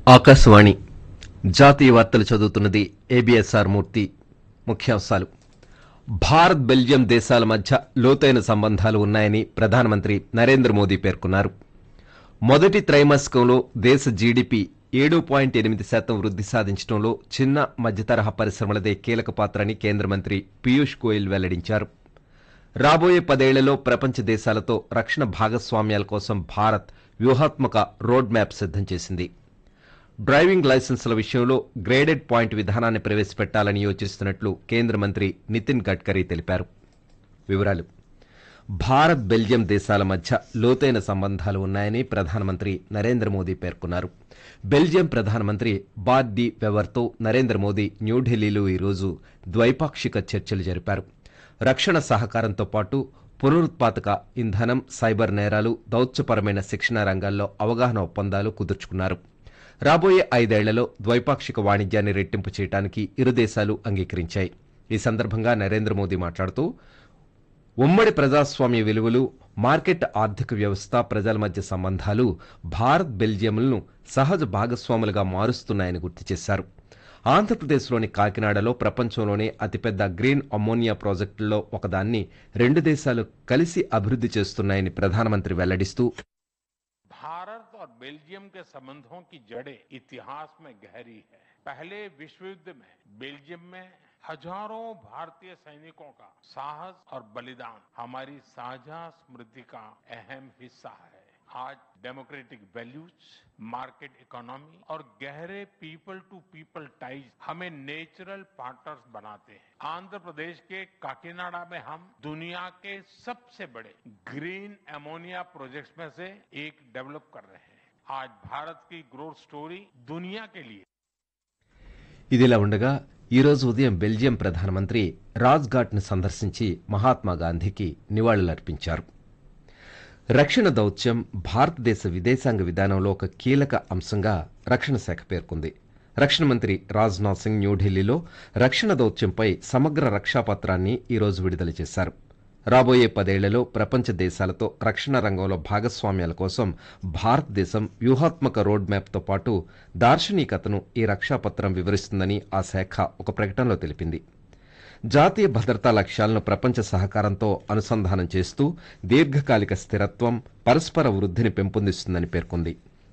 ఆకాశవాణి జాతీయ వార్తలు చదువుతున్నది ఏబిఎస్ఆర్ మూర్తి ముఖ్యాంశాలు భారత్ బెల్జియం దేశాల మధ్య లోతైన సంబంధాలు ఉన్నాయని ప్రధానమంత్రి నరేంద్ర మోదీ పేర్కొన్నారు మొదటి త్రైమాసికంలో దేశ జీడిపి ఏడు పాయింట్ ఎనిమిది శాతం వృద్ధి సాధించడంలో చిన్న మధ్యతరహా పరిశ్రమలదే కీలక పాత్ర అని కేంద్ర మంత్రి పీయూష్ గోయల్ వెల్లడించారు రాబోయే పదేళ్లలో ప్రపంచ దేశాలతో రక్షణ భాగస్వామ్యాల కోసం భారత్ వ్యూహాత్మక రోడ్ మ్యాప్ సిద్ధం చేసింది డ్రైవింగ్ లైసెన్సుల విషయంలో గ్రేడెడ్ పాయింట్ విధానాన్ని ప్రవేశపెట్టాలని యోచిస్తున్నట్లు కేంద్ర మంత్రి నితిన్ గడ్కరీ తెలిపారు వివరాలు భారత్ బెల్జియం దేశాల మధ్య లోతైన సంబంధాలు ఉన్నాయని ప్రధానమంత్రి నరేంద్ర మోదీ పేర్కొన్నారు బెల్జియం ప్రధానమంత్రి బార్ డి వెవర్తో నరేంద్ర మోదీ న్యూఢిల్లీలో ఈరోజు ద్వైపాక్షిక చర్చలు జరిపారు రక్షణ సహకారంతో పాటు పునరుత్పాదక ఇంధనం సైబర్ నేరాలు దౌత్యపరమైన శిక్షణ రంగాల్లో అవగాహన ఒప్పందాలు కుదుర్చుకున్నారు రాబోయే ఐదేళ్లలో ద్వైపాక్షిక వాణిజ్యాన్ని రెట్టింపు చేయడానికి ఇరు దేశాలు అంగీకరించాయి ఈ సందర్భంగా నరేంద్ర మోదీ మాట్లాడుతూ ఉమ్మడి ప్రజాస్వామ్య విలువలు మార్కెట్ ఆర్థిక వ్యవస్థ ప్రజల మధ్య సంబంధాలు భారత్ బెల్జియంలను సహజ భాగస్వాములుగా మారుస్తున్నాయని గుర్తు చేశారు ఆంధ్రప్రదేశ్లోని కాకినాడలో ప్రపంచంలోనే అతిపెద్ద గ్రీన్ అమ్మోనియా ప్రాజెక్టుల్లో ఒకదాన్ని రెండు దేశాలు కలిసి అభివృద్ధి చేస్తున్నాయని ప్రధానమంత్రి వెల్లడిస్తూ भारत और बेल्जियम के संबंधों की जड़ें इतिहास में गहरी है पहले विश्व युद्ध में बेल्जियम में हजारों भारतीय सैनिकों का साहस और बलिदान हमारी साझा स्मृति का अहम हिस्सा है आज डेमोक्रेटिक वैल्यूज मार्केट इकोनॉमी और गहरे पीपल टू पीपल टाइज हमें नेचुरल पार्टनर्स बनाते हैं आंध्र प्रदेश के काकीनाडा में हम दुनिया के सबसे बड़े ग्रीन एमोनिया प्रोजेक्ट्स में से एक डेवलप कर रहे हैं आज भारत की ग्रोथ स्टोरी दुनिया के लिए ఇదిలా ఉండగా ఈ రోజు ఉదయం బెల్జియం ప్రధానమంత్రి రాజ్ఘాట్ను సందర్శించి మహాత్మా గాంధీకి నివాళులర్పించారు రక్షణ దౌత్యం భారతదేశ విదేశాంగ విధానంలో ఒక కీలక అంశంగా రక్షణ శాఖ పేర్కొంది రక్షణ మంత్రి రాజ్నాథ్ సింగ్ న్యూఢిల్లీలో రక్షణ దౌత్యంపై సమగ్ర రక్షాపత్రాన్ని ఈ రోజు విడుదల చేశారు రాబోయే పదేళ్లలో ప్రపంచ దేశాలతో రక్షణ రంగంలో భాగస్వామ్యాల కోసం భారతదేశం వ్యూహాత్మక రోడ్ మ్యాప్తో పాటు దార్శనికతను ఈ రక్షాపత్రం వివరిస్తుందని ఆ శాఖ ఒక ప్రకటనలో తెలిపింది జాతీయ భద్రతా లక్ష్యాలను ప్రపంచ సహకారంతో అనుసంధానం చేస్తూ దీర్ఘకాలిక స్థిరత్వం పరస్పర వృద్ధిని పెంపొందిస్తుందని పేర్కొంది